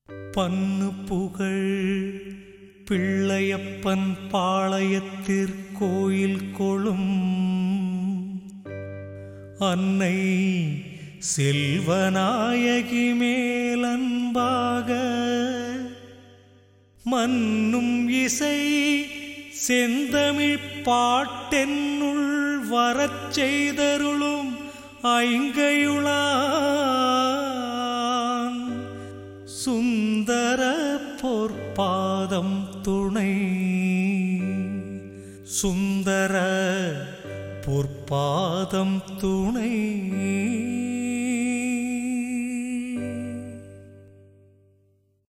பன்னு புகழ் பிள்ளையப்பன் பாளையத்திற்கோயில் கொளும் அன்னை செல்வநாயகி மேலன்பாக மன்னும் இசை செந்தமிழ் பாட்டென்னுள் வரச் செய்தருளும் ஐங்கையுளான் சுந்தர பொற்பாதம் துணை சுந்தர பொற்பாதம் துணை